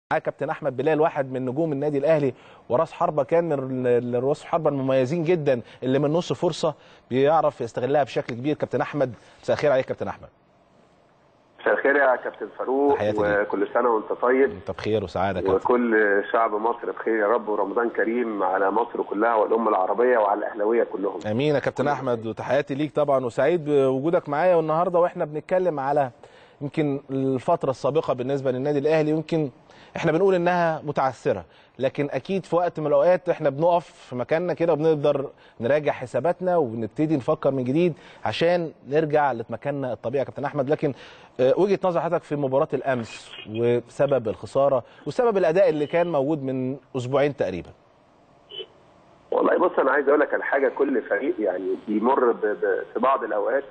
معاه كابتن احمد بلال واحد من نجوم النادي الاهلي وراس حربه كان من ال- راس حربه المميزين جدا اللي من نص فرصه بيعرف يستغلها بشكل كبير كابتن احمد مساء الخير عليك كابتن احمد مساء الخير يا كابتن فاروق تحياتي ليك. وكل سنه وانت طيب انت بخير وسعاده كابتن وكل شعب مصر بخير يا رب ورمضان كريم على مصر كلها والامه العربيه وعلى الاهلاويه كلهم امين يا كابتن احمد وتحياتي ليك طبعا وسعيد بوجودك معايا والنهارده واحنا بنتكلم على يمكن الفتره السابقه بالنسبه للنادي الاهلي يمكن احنا بنقول انها متعثره لكن اكيد في وقت من الاوقات احنا بنقف في مكاننا كده وبنقدر نراجع حساباتنا وبنبتدي نفكر من جديد عشان نرجع لمكاننا الطبيعي يا كابتن احمد لكن آه، وجهه نظر حضرتك في مباراه الامس وسبب الخساره وسبب الاداء اللي كان موجود من اسبوعين تقريبا والله بص انا عايز اقول لك على حاجه كل فريق يعني بيمر ب- ب- في بعض الاوقات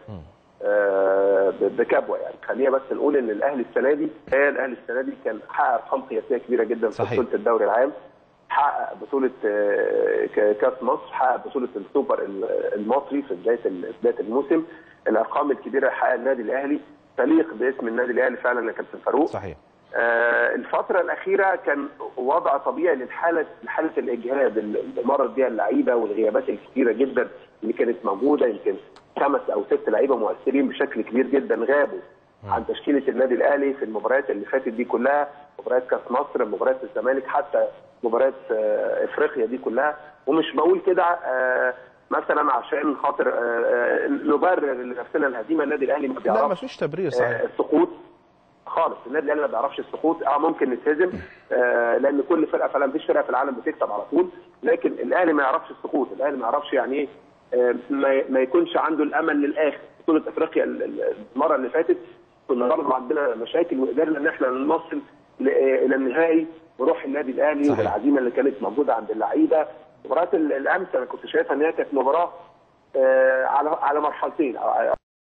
آه، ب- بكبوه يعني خلينا بس نقول ان الاهلي السنه دي آه، الاهلي السنه دي كان حقق ارقام قياسيه كبيره جدا في صحيح. بطوله الدوري العام حقق بطوله آه، ك- كاس مصر حقق بطوله السوبر ال- المصري في بدايه ال- بدايه الموسم الارقام الكبيره اللي حققها النادي الاهلي تليق باسم النادي الاهلي فعلا يا كابتن فاروق صحيح آه، الفترة الأخيرة كان وضع طبيعي للحالة حالة الإجهاد اللي مرت بها اللعيبة والغيابات الكثيرة جدا اللي كانت موجودة يمكن خمس أو ست لعيبة مؤثرين بشكل كبير جدا غابوا عن تشكيلة النادي الأهلي في المباريات اللي فاتت دي كلها مباريات كأس مصر مباريات الزمالك حتى مباريات آه، إفريقيا دي كلها ومش بقول كده آه، مثلا عشان خاطر آه، آه، نبرر لنفسنا الهزيمة النادي الأهلي ما لا بيعرفش ما فيش تبرير صحيح آه، السقوط خالص النادي الاهلي ما بيعرفش السقوط اه ممكن نتهزم آه لان كل فرقه فعلا مفيش فرقه في العالم بتكسب على طول لكن الاهلي ما يعرفش السقوط الاهلي ما يعرفش يعني ايه آه ما, ما يكونش عنده الامل للاخر بطوله افريقيا ال- ال- المره اللي فاتت كنا برضه عندنا مشاكل وقدرنا ان احنا نوصل ل- آه، الى النهائي بروح النادي الاهلي صحيح. والعزيمه اللي كانت موجوده عند اللعيبه مباراه ال- الامس انا كنت شايفها ان هي كانت مباراه آه على على مرحلتين او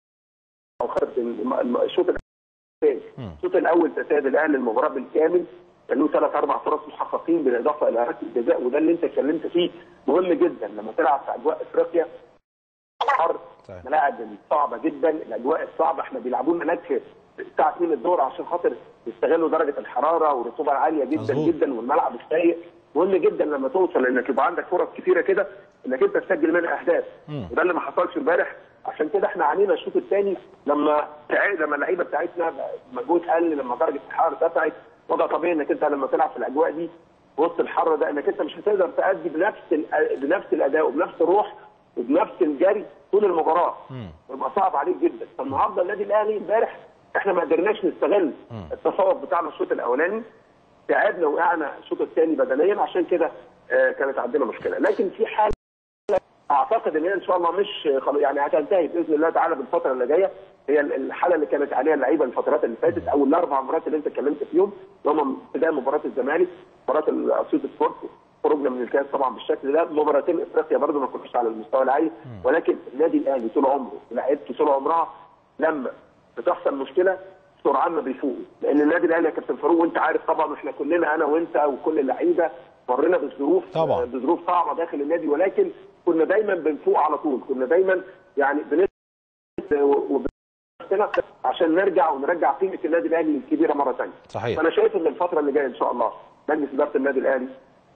أو خدت الم- الم- الشوط الثاني الشوط الاول تساعد الاهلي المباراه بالكامل كان له ثلاث اربع فرص محققين بالاضافه الى ركله الجزاء وده اللي انت اتكلمت فيه مهم جدا لما تلعب في اجواء افريقيا حر صحيح. ملاعب صعبه جدا الاجواء الصعبه احنا بيلعبونا هناك الساعه 2 الظهر عشان خاطر يستغلوا درجه الحراره والرطوبه العاليه جدا مظبوط. جدا والملعب السيء مهم جدا لما توصل انك يبقى عندك فرص كثيره كده انك انت تسجل منها اهداف وده اللي ما حصلش امبارح عشان كده احنا عانينا الشوط الثاني لما تعاد لما اللعيبه بتاعتنا مجهود قل لما درجه الحراره ارتفعت وضع طبيعي انك انت لما تلعب في الاجواء دي وسط الحر ده انك انت مش هتقدر تأدي بنفس ال- بنفس الاداء وبنفس الروح وبنفس الجري طول المباراه يبقى صعب عليك جدا فالنهارده النادي الاهلي امبارح احنا ما قدرناش نستغل التفوق بتاعنا الشوط الاولاني تعبنا وقعنا الشوط الثاني بدنيا عشان كده آه، كانت عندنا مشكله لكن في حاله اعتقد ان هي ان شاء الله مش خلاص يعني هتنتهي باذن الله تعالى بالفتره اللي جايه هي الحاله اللي كانت عليها اللعيبه الفترات اللي فاتت او الاربع مباريات اللي انت اتكلمت فيهم اللي هم ابتداء مباراه الزمالك مباراه الاسيوط سبورت خروجنا من الكاس طبعا بالشكل ده مباراتين افريقيا برضه ما كناش على المستوى العالي ولكن النادي الاهلي طول عمره لعيبته طول عمرها لما بتحصل مشكله سرعان ما بيفوقوا لان النادي الاهلي يا كابتن فاروق وانت عارف طبعا احنا كلنا انا وانت وكل اللعيبه مرينا بظروف طبعا. بظروف صعبه داخل النادي ولكن كنا دايما بنفوق على طول كنا دايما يعني بنت عشان نرجع ونرجع قيمه النادي الاهلي الكبيره مره ثانيه صحيح. فانا شايف ان الفتره اللي جايه ان شاء الله مجلس اداره النادي الاهلي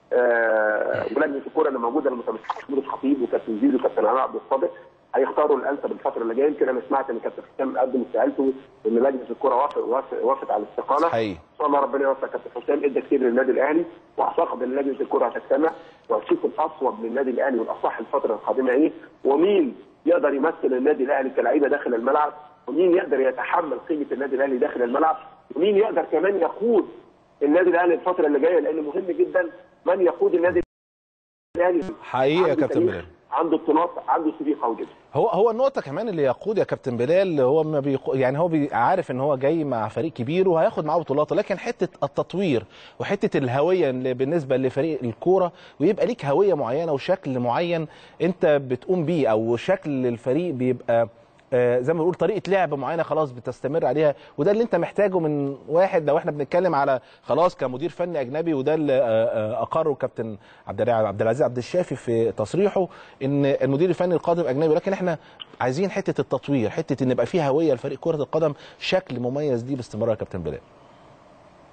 آه ولجنه الكوره اللي موجوده المتمثله محمود الخطيب وكابتن زيزو وكابتن علاء عبد الصادق هيختاروا الانسب الفتره اللي جايه يمكن انا سمعت ان كابتن حسام قدم استقالته وان لجنه الكوره وافق وافق وافق على الاستقاله حقيقي. ان شاء الله ربنا يوفق كابتن حسام ادى كتير للنادي الاهلي واعتقد ان لجنه الكره هتجتمع وهتشوف الاصوب للنادي الاهلي والاصح الفتره القادمه ايه ومين يقدر يمثل النادي الاهلي كلعيبه داخل الملعب ومين يقدر يتحمل قيمه النادي الاهلي داخل الملعب ومين يقدر كمان يقود النادي الاهلي الفتره اللي جايه لان مهم جدا من يقود النادي الاهلي حقيقي يا عنده كابتن تاريخ، بلال. عنده بطولات عنده سي في قوي جدا هو هو النقطة كمان اللي يقود يا كابتن بلال هو ما بيق... يعني هو بي... عارف ان هو جاي مع فريق كبير وهياخد معاه بطولات لكن حتة التطوير وحتة الهوية اللي بالنسبة لفريق الكورة ويبقى ليك هوية معينة وشكل معين انت بتقوم بيه او شكل الفريق بيبقى آه، زي ما بنقول طريقه لعب معينه خلاص بتستمر عليها وده اللي انت محتاجه من واحد لو احنا بنتكلم على خلاص كمدير فني اجنبي وده اللي آه، آه، اقره كابتن عبد الع- عبد العزيز عبد الشافي في تصريحه ان المدير الفني القادم اجنبي ولكن احنا عايزين حته التطوير حته ان يبقى فيه هويه لفريق كره القدم شكل مميز دي باستمرار يا كابتن بلال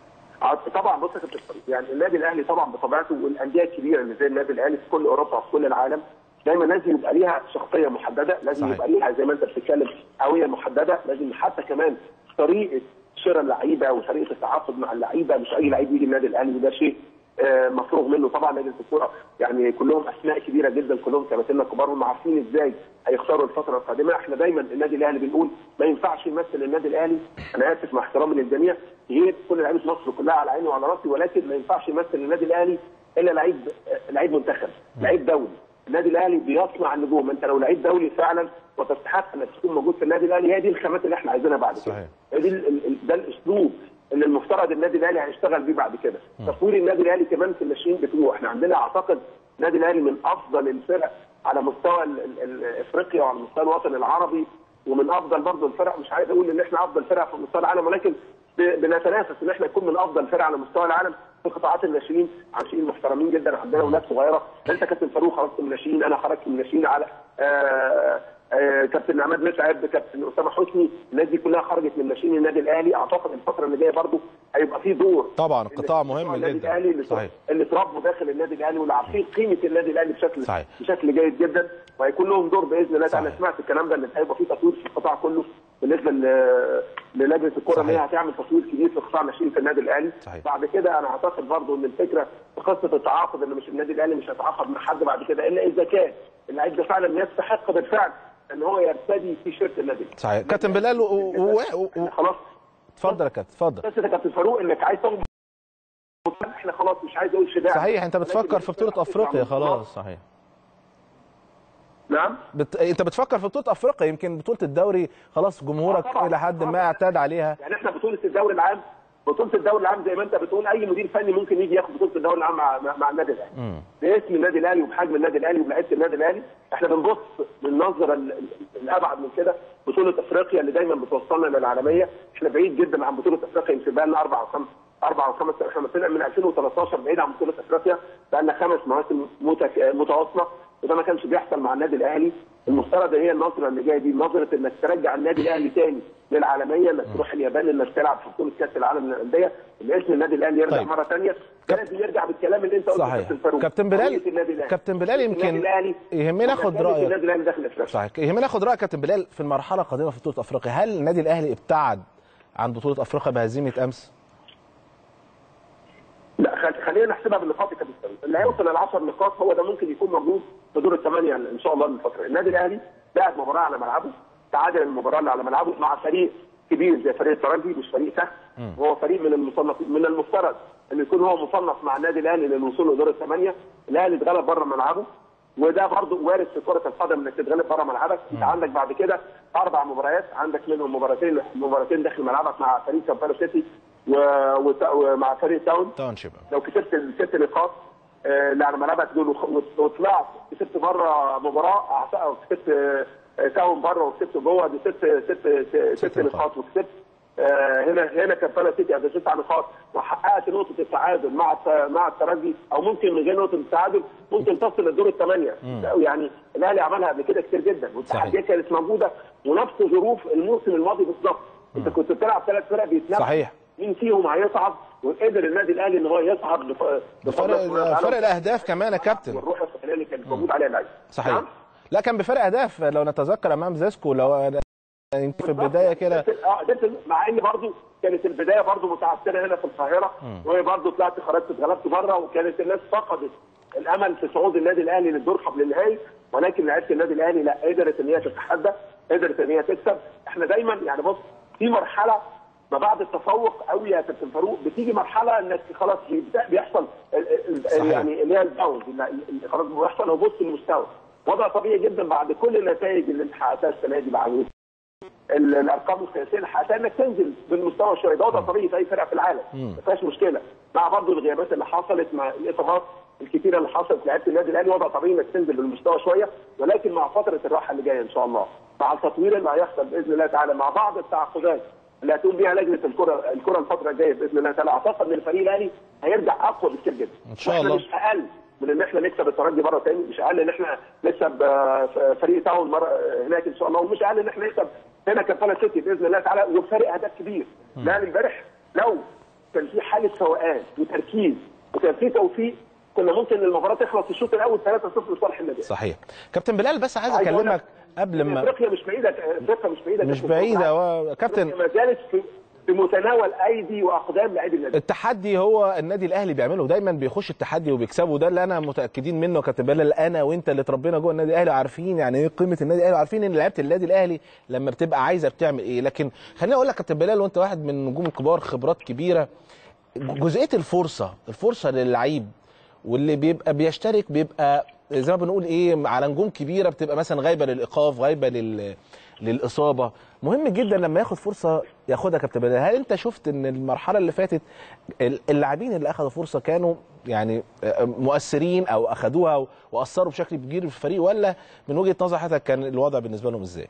عاد- طبعا بص يا كابتن فريد، يعني النادي الاهلي طبعا بطبيعته والانديه الكبيره اللي زي النادي الاهلي في كل اوروبا وفي كل العالم دايما لازم يبقى ليها شخصيه محدده لازم صحيح. يبقى ليها زي ما انت بتتكلم هويه محدده لازم حتى كمان طريقه شراء اللعيبه وطريقه التعاقد مع اللعيبه مش اي لعيب يجي النادي الاهلي وده شيء آه، مفروغ منه طبعا لجنه الكوره يعني كلهم اسماء كبيره جدا كلهم كباتنه كبار هم عارفين ازاي هيختاروا الفتره القادمه احنا دايما النادي الاهلي بنقول ما ينفعش يمثل النادي الاهلي انا اسف مع احترامي للجميع غير كل لعيبه مصر كلها على عيني وعلى راسي ولكن ما ينفعش يمثل النادي الاهلي الا لعيب آه، لعيب منتخب لعيب دولي النادي الاهلي بيصنع النجوم انت لو لعيب دولي فعلا وتستحق انك تكون موجود في النادي الاهلي هي دي الخامات اللي احنا عايزينها بعد كده صحيح. هي دي ال- ال- ده الاسلوب اللي المفترض النادي الاهلي هيشتغل بيه بعد كده تطوير النادي الاهلي كمان في الناشئين بتوعه احنا عندنا اعتقد النادي الاهلي من افضل الفرق على مستوى ال- ال- ال- افريقيا وعلى مستوى الوطن العربي ومن افضل برضه الفرق مش عايز اقول ان احنا افضل فرق في مستوى العالم ولكن ب- بنتنافس ان احنا نكون من افضل فرق على مستوى العالم في قطاعات الناشئين ناشئين محترمين جدا عندنا اولاد صغيره انت كابتن فاروق خرجت من الناشئين انا خرجت من الناشئين على آه آه، كابتن عماد متعب كابتن اسامه حسني الناس دي كلها خرجت من ناشئين النادي الاهلي اعتقد الفتره اللي جايه برضو هيبقى في دور طبعا قطاع مهم النادي جدا الاهلي اللي صحيح اللي اتربوا داخل النادي الاهلي واللي عارفين قيمه النادي الاهلي بشكل صحيح. بشكل جيد جدا وهيكون لهم دور باذن الله تعالى صحيح. سمعت الكلام ده ان هيبقى في تطوير في القطاع كله بالنسبه ل- للجنه الكره ان هي صحيح. هتعمل تطوير كبير في قطاع الناشئين في النادي الاهلي صحيح. بعد كده انا اعتقد برضو ان الفكره في قصه التعاقد ان مش النادي الاهلي مش هيتعاقد مع حد بعد كده الا اذا كان اللعيب ده فعلا يستحق بالفعل ان هو يرتدي في شيرت النادي الأهلي. صحيح كابتن بلال و- و- و- و- خلاص اتفضل يا كابتن اتفضل بس يا كابتن فاروق انك عايز تاخد احنا خلاص مش عايز اقول شجاع صحيح انت بتفكر في بطوله افريقيا خلاص صحيح نعم بت... انت بتفكر في بطوله افريقيا يمكن بطوله الدوري خلاص جمهورك آه طبعاً. الى حد آه ما طبعاً. اعتاد عليها يعني احنا بطوله الدوري العام بطوله الدوري العام زي ما انت بتقول اي مدير فني ممكن يجي ياخد بطوله الدوري العام مع, مع, مع النادي الاهلي مم. باسم النادي الاهلي وبحجم النادي الاهلي وبلعيبه النادي الاهلي احنا بنبص للنظره ال- ال- الابعد من كده بطوله افريقيا اللي دايما بتوصلنا للعالميه احنا بعيد جدا عن بطوله افريقيا يمكن بقى لنا اربع او خمس اربع او خمس احنا مثلا من 2013 بعيد عن بطوله افريقيا بقى لنا خمس مواسم متك- متواصله وده ما كانش بيحصل مع النادي الاهلي المفترض هي النظره اللي جايه دي نظره انك ترجع النادي الاهلي تاني للعالميه انك تروح اليابان انك تلعب في بطوله كاس العالم للانديه باسم النادي الاهلي يرجع طيب. مره ثانيه كاب- لازم يرجع بالكلام اللي انت قلته صحيح كابتن فاروق. كابتن بلال قضية النادي الأهلي. كابتن بلال النادي يمكن الأهلي يهمني اخد ومكانة رايك النادي الاهلي داخل افريقيا صحيح يهمني اخد رايك كابتن بلال في المرحله القادمه في بطوله افريقيا هل النادي الاهلي ابتعد عن بطوله افريقيا بهزيمه امس لا خل- خلينا نحسبها بالنقاط يا كابتن فاروق. اللي هيوصل ل 10 نقاط هو ده ممكن يكون موجود في دور الثمانيه ان شاء الله من فتره النادي الاهلي لعب مباراه على ملعبه تعادل المباراه اللي على ملعبه مع فريق كبير زي فريق الترجي مش فريق سهل وهو فريق من المصنف من المفترض ان يكون هو مصنف مع النادي الاهلي للوصول لدور الثمانيه الاهلي اتغلب بره ملعبه وده برضه وارد في كره القدم انك تتغلب بره ملعبك انت عندك بعد كده اربع مباريات عندك منهم مباراتين مباراتين داخل ملعبك مع فريق كامبالو سيتي و- وت- ومع فريق تاون تاونشيب لو كسبت الست نقاط آه، اللي على ملعبك دول وخ- وت- وطلعت كسبت بره مباراه أعتقد- او كسبت آه، تاون بره وكسبت جوه دي ست ست ست, ست نقاط. نقاط وكسبت آه، هنا هنا كان فانا سيتي قبل تسع نقاط وحققت نقطه التعادل مع الت- مع الترجي او ممكن من غير نقطه التعادل ممكن تصل للدور الثمانيه يعني الاهلي عملها قبل كده كتير جدا والتحديات كانت موجوده ونفس ظروف الموسم الماضي بالظبط انت كنت بتلعب ثلاث فرق بيتنافسوا صحيح. مين فيهم هيصعد وقدر النادي الاهلي ان هو يصعد بف- بفضل الله بفرق تعالى. فرق الاهداف كمان يا كابتن والروح القتاليه اللي كانت موجود عليها اللعيبه صحيح نعم؟ لا كان بفرق اهداف لو نتذكر امام زيسكو لو يمكن في البدايه كده اه ده في- مع ان برضو كانت البدايه برضو متعثره هنا في القاهره وهي برضو طلعت خرجت اتغلبت بره وكانت الناس فقدت الامل في صعود النادي الاهلي للدور قبل النهائي ولكن لعيبه النادي الاهلي لا قدرت ان هي تتحدى قدرت ان هي تكسب احنا دايما يعني بص في مرحله ما بعد التفوق قوي يا كابتن فاروق بتيجي مرحله انك خلاص بيبدأ- بيحصل ال- ال- صحيح. يعني اللي هي الداون اللي خلاص بيحصل هبوط في المستوى وضع طبيعي جدا بعد كل النتائج اللي انت حققتها السنه دي بعد ال- الارقام القياسيه اللي حققتها انك تنزل بالمستوى شويه ده وضع طبيعي في اي فرقه في العالم ما فيهاش مشكله مع برضه الغيابات اللي حصلت مع الاصابات الكتيره اللي حصلت لعيبه النادي الاهلي وضع طبيعي انك تنزل بالمستوى شويه ولكن مع فتره الراحه اللي جايه ان شاء الله مع التطوير اللي هيحصل باذن الله تعالى مع بعض التعاقدات اللي هتقوم بيها لجنه الكره الكره الفتره الجايه باذن الله تعالى اعتقد ان الفريق الاهلي هيرجع اقوى بكتير جدا إن شاء وإحنا الله. مش اقل من ان احنا نكسب الترجي مره تاني مش اقل ان احنا نكسب آه، فريق تاون مره آه، هناك ان شاء الله ومش اقل ان احنا نكسب هنا كفاله سيتي باذن الله تعالى وبفرق اهداف كبير الاهلي امبارح لو كان في حاله فوقان وتركيز وكان في توفيق كنا ممكن المباراه تخلص الشوط الاول 3-0 لصالح النادي صحيح كابتن بلال بس عايز عايز أقول اكلمك لك قبل ما افريقيا مش بعيده افريقيا مش بعيده مش كابتن بعيده فوقان. هو كابتن ما زالت في في متناول ايدي واقدام لاعبي النادي التحدي هو النادي الاهلي بيعمله دايما بيخش التحدي وبيكسبه ده اللي انا متاكدين منه كابتن بلال انا وانت اللي اتربينا جوه النادي الاهلي عارفين يعني ايه قيمه النادي الاهلي وعارفين ان لعيبه النادي الاهلي لما بتبقى عايزه بتعمل ايه لكن خليني اقول لك كابتن بلال وانت واحد من النجوم الكبار خبرات كبيره جزئيه الفرصه الفرصه للعيب واللي بيبقى بيشترك بيبقى زي ما بنقول ايه على نجوم كبيره بتبقى مثلا غايبه للايقاف غايبه لل للاصابه مهم جدا لما ياخد فرصه ياخدها كابتن بلال هل انت شفت ان المرحله اللي فاتت ال- اللاعبين اللي اخذوا فرصه كانوا يعني مؤثرين او اخذوها واثروا بشكل كبير في الفريق ولا من وجهه نظر حضرتك كان الوضع بالنسبه لهم ازاي؟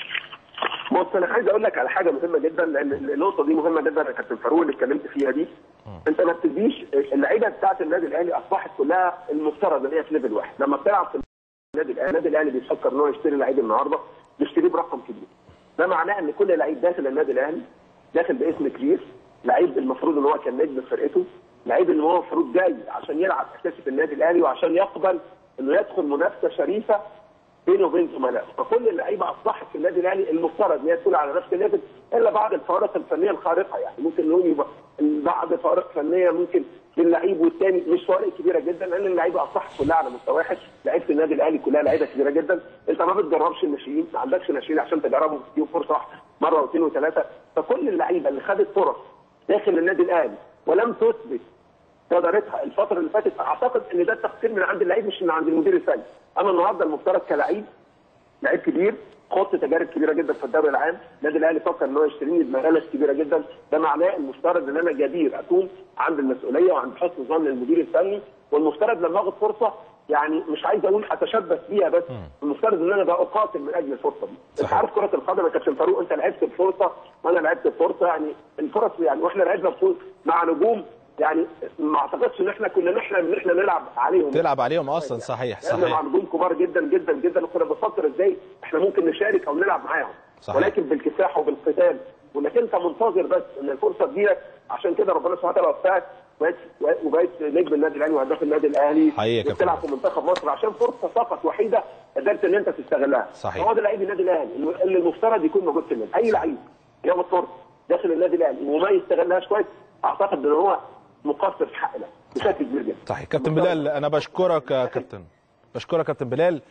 بص انا عايز اقول لك على حاجه مهمه جدا لان النقطه دي مهمه جدا يا كابتن فاروق اللي اتكلمت فيها دي انت ما بتديش اللعيبه بتاعت النادي الاهلي اصبحت كلها المفترض ان هي في ليفل واحد لما بتلعب في النادي الاهلي النادي الاهلي بيفكر ان هو يشتري لعيب النهارده يشتريه برقم كبير ده معناه ان كل لعيب داخل النادي الاهلي داخل باسم كبير لعيب المفروض ان هو كان نجم في فرقته لعيب اللي هو المفروض جاي عشان يلعب اساسي في النادي الاهلي وعشان يقبل انه يدخل منافسه شريفه بينه وبين زملائه فكل اللعيبه اصبحت في النادي الاهلي المفترض ان هي تكون على نفس الليفل الا بعض الفوارق الفنيه الخارقه يعني ممكن نقول يبقى بعض فوارق فنيه ممكن بين لعيب والتاني مش فوارق كبيره جدا لان اللعيبه اصبحت كلها على مستوى واحد لعيبه النادي الاهلي كلها لعيبه كبيره جدا انت ما بتجربش الناشئين ما عندكش ناشئين عشان تجربهم تديهم فرصه واحده مره واثنين وثلاثه فكل اللعيبه اللي خدت فرص داخل النادي الاهلي ولم تثبت قدرتها الفتره اللي فاتت اعتقد ان ده التقصير من عند اللعيب مش من عند المدير الفني اما النهارده المفترض كلعيب لعيب كبير خط تجارب كبيره جدا في الدوري العام النادي الاهلي فكر ان هو يشتريني بمبالغ كبيره جدا ده معناه المفترض ان انا جدير اكون عند المسؤوليه وعند حسن ظن المدير الفني والمفترض لما اخد فرصه يعني مش عايز اقول اتشبث بيها بس المفترض ان انا بقى اقاتل من اجل الفرصه دي انت صحيح. عارف كره القدم يا كابتن فاروق انت لعبت بفرصه وانا لعبت بفرصه يعني الفرص يعني واحنا لعبنا بفرص مع نجوم يعني ما اعتقدش ان احنا كنا نحلم ان احنا نلعب عليهم تلعب عليهم اصلا صحيح لان مع صحيح نجوم كبار جدا جدا جدا وكنا بنفكر ازاي احنا ممكن نشارك او نلعب معاهم صحيح. ولكن بالكفاح وبالقتال وانك انت منتظر بس ان الفرصه تجيلك عشان كده ربنا سبحانه وتعالى وفقك وبقيت وبقيت نجم النادي الاهلي وهداف النادي الاهلي حقيقي يا كابتن. وبتلعب في منتخب مصر عشان فرصه فقط وحيده قدرت ان انت تستغلها صحيح. هو ده لعيب النادي الاهلي اللي المفترض يكون موجود في النادي اي لعيب ياخد فرصه داخل النادي الاهلي وما يستغلهاش كويس اعتقد ان هو مقصر في حق ده بشكل كبير جدا صحيح كابتن بلال انا بشكرك يا كابتن بشكرك كابتن بلال